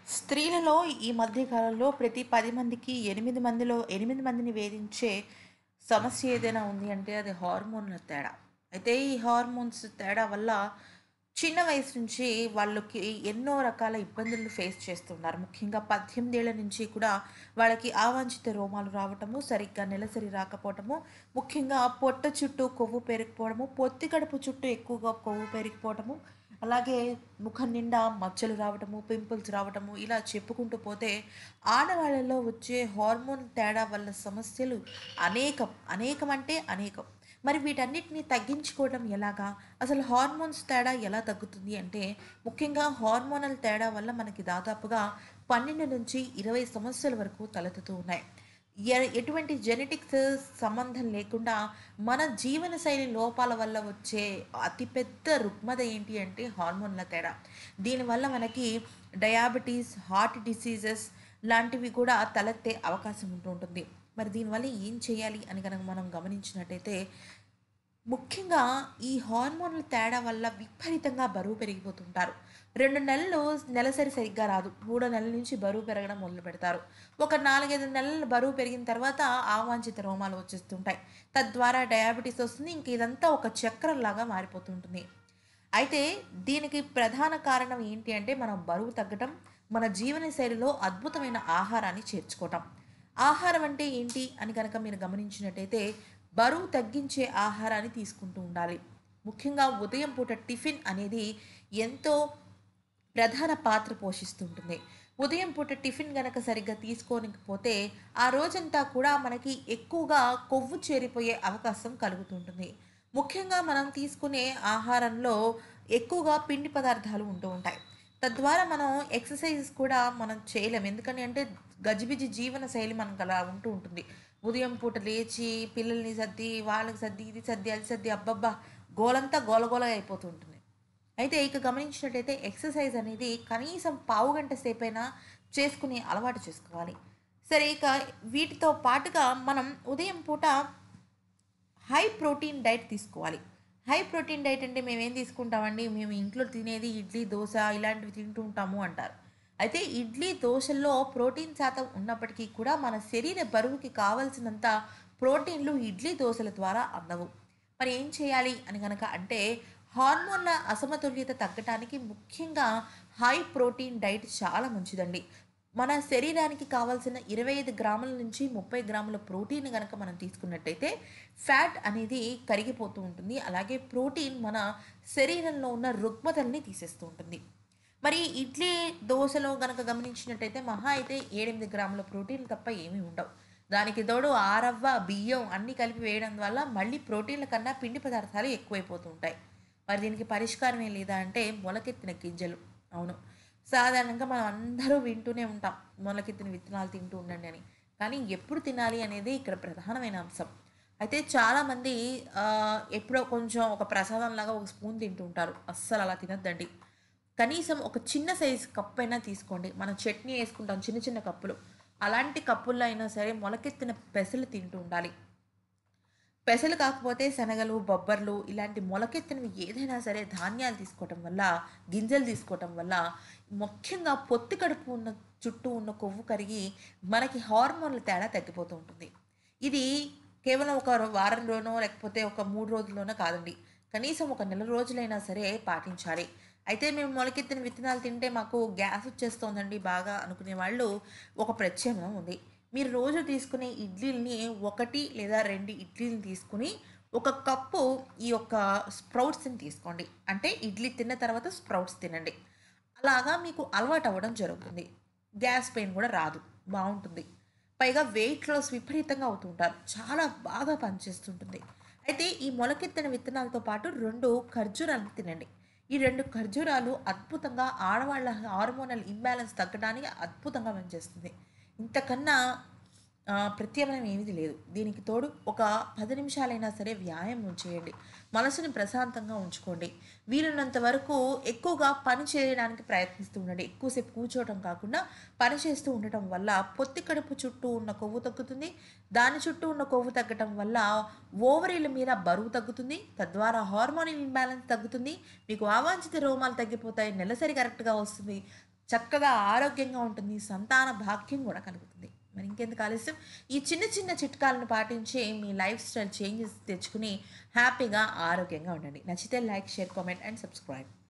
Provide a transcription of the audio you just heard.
స్త్రీలలో ఈ మధ్య కాలంలో ప్రతి పది మందికి ఎనిమిది మందిలో ఎనిమిది మందిని వేధించే సమస్య ఏదైనా ఉంది అంటే అది హార్మోన్ల తేడా అయితే ఈ హార్మోన్స్ తేడా వల్ల చిన్న వయసు నుంచి వాళ్ళకి ఎన్నో రకాల ఇబ్బందులు ఫేస్ చేస్తున్నారు ముఖ్యంగా పద్దెనిమిది ఏళ్ళ నుంచి కూడా వాళ్ళకి అవాంఛిత రోమాలు రావటము సరిగ్గా నెలసరి రాకపోవటము ముఖ్యంగా పొట్ట చుట్టూ కొవ్వు పెరిగిపోవడము పొత్తి కడుపు చుట్టూ ఎక్కువగా కొవ్వు పెరిగిపోవటము అలాగే ముఖం నిండా మచ్చలు రావటము పింపుల్స్ రావటము ఇలా చెప్పుకుంటూ పోతే ఆడవాళ్ళలో వచ్చే హార్మోన్ తేడా వల్ల సమస్యలు అనేకం అనేకం అంటే అనేకం మరి వీటన్నిటిని తగ్గించుకోవడం ఎలాగా అసలు హార్మోన్స్ తేడా ఎలా తగ్గుతుంది అంటే ముఖ్యంగా హార్మోనల్ తేడా వల్ల మనకి దాదాపుగా పన్నెండు నుంచి ఇరవై సమస్యల వరకు తలెత్తుతూ ఉన్నాయి ఎ- ఎటువంటి జెనెటిక్స్ సంబంధం లేకుండా మన జీవనశైలి లోపాల వల్ల వచ్చే అతిపెద్ద రుగ్మత ఏంటి అంటే హార్మోన్ల తేడా దీనివల్ల మనకి డయాబెటీస్ హార్ట్ డిసీజెస్ లాంటివి కూడా తలెత్తే అవకాశం ఉంటూ ఉంటుంది మరి దీనివల్ల ఏం చేయాలి అని కనుక మనం గమనించినట్టయితే ముఖ్యంగా ఈ హార్మోన్ల తేడా వల్ల విపరీతంగా బరువు పెరిగిపోతుంటారు రెండు నెలలు నెలసరి సరిగ్గా రాదు మూడో నెలల నుంచి బరువు పెరగడం మొదలు పెడతారు ఒక నాలుగైదు నెలలు బరువు పెరిగిన తర్వాత ఆవాంఛిత రోమాలు వచ్చేస్తుంటాయి తద్వారా డయాబెటీస్ వస్తుంది ఇంక ఇదంతా ఒక చక్రంలాగా మారిపోతుంటుంది అయితే దీనికి ప్రధాన కారణం ఏంటి అంటే మనం బరువు తగ్గటం మన జీవనశైలిలో అద్భుతమైన ఆహారాన్ని చేర్చుకోవటం ఆహారం అంటే ఏంటి అని కనుక మీరు గమనించినట్టయితే బరువు తగ్గించే ఆహారాన్ని తీసుకుంటూ ఉండాలి ముఖ్యంగా ఉదయం పూట టిఫిన్ అనేది ఎంతో ప్రధాన పాత్ర పోషిస్తుంటుంది ఉదయం పూట టిఫిన్ గనక సరిగ్గా తీసుకోనికపోతే ఆ రోజంతా కూడా మనకి ఎక్కువగా కొవ్వు చేరిపోయే అవకాశం కలుగుతుంటుంది ముఖ్యంగా మనం తీసుకునే ఆహారంలో ఎక్కువగా పిండి పదార్థాలు ఉంటూ ఉంటాయి తద్వారా మనం ఎక్సర్సైజ్ కూడా మనం చేయలేం ఎందుకని అంటే గజిబిజి జీవన శైలి మనకు అలా ఉంటూ ఉంటుంది ఉదయం పూట లేచి పిల్లల్ని సర్ది వాళ్ళకి సర్ది ఇది సర్ది అది సర్ది అబ్బబ్బా గోలంతా గోలగోల అయిపోతూ ఉంటుంది అయితే ఇక గమనించినట్టయితే ఎక్సర్సైజ్ అనేది కనీసం పావు గంట సేపైనా చేసుకునే అలవాటు చేసుకోవాలి సరే ఇక వీటితో పాటుగా మనం ఉదయం పూట హై ప్రోటీన్ డైట్ తీసుకోవాలి హై ప్రోటీన్ డైట్ అంటే మేము ఏం తీసుకుంటామండి మేము ఇంట్లో తినేది ఇడ్లీ దోశ ఇలాంటివి తింటూ ఉంటాము అంటారు అయితే ఇడ్లీ దోశల్లో ప్రోటీన్ శాతం ఉన్నప్పటికీ కూడా మన శరీర బరువుకి కావలసినంత ప్రోటీన్లు ఇడ్లీ దోశల ద్వారా అందవు మరి ఏం చేయాలి అని కనుక అంటే హార్మోన్ల అసమతుల్యత తగ్గటానికి ముఖ్యంగా హై ప్రోటీన్ డైట్ చాలా మంచిదండి మన శరీరానికి కావాల్సిన ఇరవై ఐదు గ్రాముల నుంచి ముప్పై గ్రాముల ప్రోటీన్ కనుక మనం తీసుకున్నట్టయితే ఫ్యాట్ అనేది కరిగిపోతూ ఉంటుంది అలాగే ప్రోటీన్ మన శరీరంలో ఉన్న రుగ్మతల్ని తీసేస్తూ ఉంటుంది మరి ఇడ్లీ దోశలో గనక గమనించినట్టయితే మహా అయితే ఏడెనిమిది గ్రాముల ప్రోటీన్ తప్ప ఏమీ ఉండవు దానికి తోడు ఆరవ్వ బియ్యం అన్నీ కలిపి వేయడం వల్ల మళ్ళీ ప్రోటీన్ల కన్నా పిండి పదార్థాలు ఎక్కువైపోతూ ఉంటాయి మరి దీనికి పరిష్కారం ఏం లేదా అంటే మొలకెత్తిన గింజలు అవును సాధారణంగా మనం అందరూ వింటూనే ఉంటాం మొలకెత్తిన విత్తనాలు తింటూ ఉండండి అని కానీ ఎప్పుడు తినాలి అనేది ఇక్కడ ప్రధానమైన అంశం అయితే చాలామంది ఆ, ఎప్పుడో కొంచెం ఒక ప్రసాదంలాగా ఒక స్పూన్ తింటూ ఉంటారు అస్సలు అలా తినద్దండి కనీసం ఒక చిన్న సైజు కప్ అయినా తీసుకోండి మనం చట్నీ వేసుకుంటాం చిన్న చిన్న కప్పులు అలాంటి కప్పుల్లో అయినా సరే మొలకెత్తిన పెసలు తింటూ ఉండాలి పెసలు కాకపోతే శనగలు బొబ్బర్లు ఇలాంటి మొలకెత్తినవి ఏదైనా సరే ధాన్యాలు తీసుకోవటం వల్ల గింజలు తీసుకోవటం వల్ల ముఖ్యంగా పొత్తి కడుపు ఉన్న చుట్టూ ఉన్న కొవ్వు కరిగి మనకి హార్మోన్ల తేడా తగ్గిపోతూ ఉంటుంది ఇది కేవలం ఒక రో- వారంలోనో లేకపోతే ఒక మూడు రోజుల్లోనో కాదండి కనీసం ఒక నెల రోజులైనా సరే పాటించాలి అయితే మేము మొలకెత్తిన విత్తనాలు తింటే మాకు గ్యాస్ వచ్చేస్తోందండి బాగా అనుకునే వాళ్ళు ఒక ప్రత్యామ్నాయం ఉంది మీరు రోజు తీసుకునే ఇడ్లీని ఒకటి లేదా రెండు ఇడ్లీని తీసుకుని ఒక కప్పు ఈ యొక్క స్ప్రౌట్స్ని తీసుకోండి అంటే ఇడ్లీ తిన్న తర్వాత స్ప్రౌట్స్ తినండి అలాగా మీకు అలవాటు అవ్వడం జరుగుతుంది గ్యాస్ పెయిన్ కూడా రాదు బాగుంటుంది పైగా వెయిట్ లాస్ విపరీతంగా అవుతుంటారు చాలా బాగా పనిచేస్తుంటుంది అయితే ఈ మొలకెత్తిన విత్తనాలతో పాటు రెండు ఖర్జూరాలను తినండి ఈ రెండు ఖర్జూరాలు అద్భుతంగా ఆడవాళ్ళ హార్మోనల్ ఇంబ్యాలెన్స్ తగ్గడానికి అద్భుతంగా పనిచేస్తుంది ఇంతకన్నా ఆ, ప్రత్యామ్నాయం ఏమీ లేదు దీనికి తోడు ఒక పది నిమిషాలైనా సరే వ్యాయామం చేయండి మనసుని ప్రశాంతంగా ఉంచుకోండి వీలున్నంత వరకు ఎక్కువగా పని చేయడానికి ప్రయత్నిస్తూ ఉండండి ఎక్కువసేపు కూర్చోవటం కాకుండా పని చేస్తూ ఉండటం వల్ల పొత్తి కడుపు చుట్టూ ఉన్న కొవ్వు తగ్గుతుంది దాని చుట్టూ ఉన్న కొవ్వు తగ్గటం వల్ల ఓవరీల మీద బరువు తగ్గుతుంది తద్వారా హార్మోన్ ఇంబ్యాలెన్స్ తగ్గుతుంది మీకు అవాంఛిత రోమాలు తగ్గిపోతాయి నెలసరి కరెక్ట్గా వస్తుంది చక్కగా ఆరోగ్యంగా ఉంటుంది సంతాన భాగ్యం కూడా కలుగుతుంది మరి ఇంకెందుకు ఆలస్యం ఈ చిన్న చిన్న చిట్కాలను పాటించి మీ లైఫ్ స్టైల్ చేంజెస్ తెచ్చుకుని హ్యాపీగా ఆరోగ్యంగా ఉండండి నచ్చితే like share comment and subscribe